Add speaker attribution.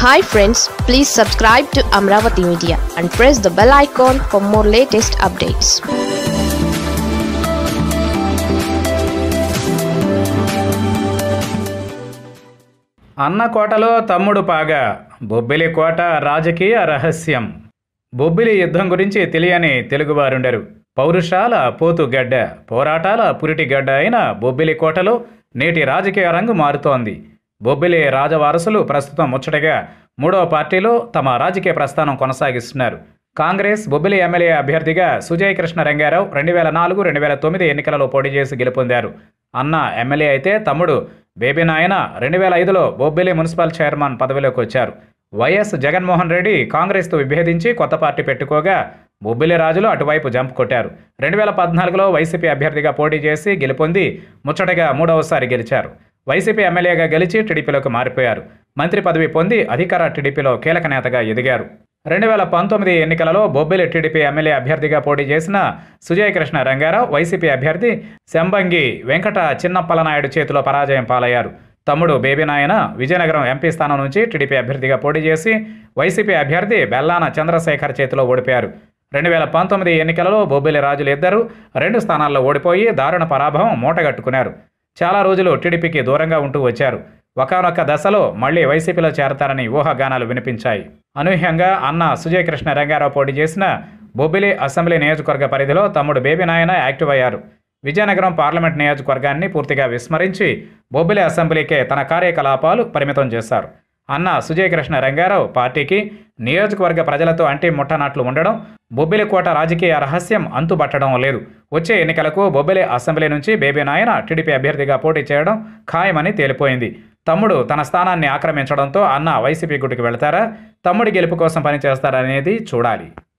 Speaker 1: hi friends please subscribe to Amaravati media and press the bell icon for more latest updates
Speaker 2: అన్న కోటలో తమ్ముడు పాగా బొబ్బిలి కోట రాజకీయ రహస్యం బొబ్బిలి యుద్ధం గురించి తెలియని తెలుగువారుండరు పౌరుషాల పోతుగడ్డ పోరాటాల పురిటిగడ్డ అయిన బొబ్బిలి కోటలో నేటి రాజకీయ రంగు మారుతోంది బొబ్బిలి రాజవారసులు ప్రస్తుతం ముచ్చటగా మూడో పార్టీలో తమ రాజకీయ ప్రస్థానం కొనసాగిస్తున్నారు కాంగ్రెస్ బొబ్బిలి ఎమ్మెల్యే అభ్యర్థిగా సుజయ్ కృష్ణ రంగారావు రెండు వేల నాలుగు రెండు వేల తొమ్మిది ఎన్నికలలో పోటీ చేసి గెలుపొందారు అన్న ఎమ్మెల్యే అయితే తమ్ముడు బేబీ నాయన రెండు వేల ఐదులో బొబ్బిలి మున్సిపల్ చైర్మన్ పదవిలోకి వచ్చారు వైఎస్ జగన్మోహన్ రెడ్డి కాంగ్రెస్తో విభేదించి కొత్త పార్టీ పెట్టుకోగా బొబ్బిలి రాజులు అటువైపు జంప్ కొట్టారు రెండు వేల పద్నాలుగులో వైసీపీ అభ్యర్థిగా పోటీ చేసి గెలుపొంది ముచ్చటగా మూడవసారి గెలిచారు వైసీపీ ఎమ్మెల్యేగా గెలిచి టీడీపీలోకి మారిపోయారు మంత్రి పదవి పొంది అధికార టీడీపీలో కీలక నేతగా ఎదిగారు రెండు వేల పంతొమ్మిది ఎన్నికలలో బొబ్బిలి టీడీపీ ఎమ్మెల్యే అభ్యర్థిగా పోటీ చేసిన సుజయ్ కృష్ణ రంగారావు వైసీపీ అభ్యర్థి శంబంగి వెంకట చిన్నప్పలనాయుడు చేతిలో పరాజయం పాలయ్యారు తమ్ముడు బేబీ నాయన విజయనగరం ఎంపీ స్థానం నుంచి టీడీపీ అభ్యర్థిగా పోటీ చేసి వైసీపీ అభ్యర్థి బెల్లాన చంద్రశేఖర్ చేతిలో ఓడిపోయారు రెండు వేల పంతొమ్మిది ఎన్నికలలో బొబ్బిలి రాజులు ఇద్దరు రెండు స్థానాల్లో ఓడిపోయి దారుణ పరాభవం మూటగట్టుకున్నారు చాలా రోజులు టీడీపీకి దూరంగా ఉంటూ వచ్చారు ఒకనొక దశలో మళ్లీ వైసీపీలో చేరతారని ఊహాగానాలు వినిపించాయి అనూహ్యంగా అన్న సుజయ్ కృష్ణ రంగారావు పోటీ చేసిన బొబ్బిలి అసెంబ్లీ నియోజకవర్గ పరిధిలో తమ్ముడు బేబీ నాయన యాక్టివ్ అయ్యారు విజయనగరం పార్లమెంట్ నియోజకవర్గాన్ని పూర్తిగా విస్మరించి బొబ్బిలి అసెంబ్లీకే తన కార్యకలాపాలు పరిమితం చేశారు అన్న సుజయ్ కృష్ణ రంగారావు పార్టీకి నియోజకవర్గ ప్రజలతో అంటి ముట్టనట్లు ఉండడం బొబ్బిలి కోట రాజకీయ రహస్యం అంతుబట్టడం లేదు వచ్చే ఎన్నికలకు బొబ్బిలి అసెంబ్లీ నుంచి బేబీ నాయన టీడీపీ అభ్యర్థిగా పోటీ చేయడం ఖాయమని తేలిపోయింది తమ్ముడు తన స్థానాన్ని ఆక్రమించడంతో అన్న వైసీపీ గుడికి వెళతారా తమ్ముడి గెలుపు కోసం పనిచేస్తారనేది చూడాలి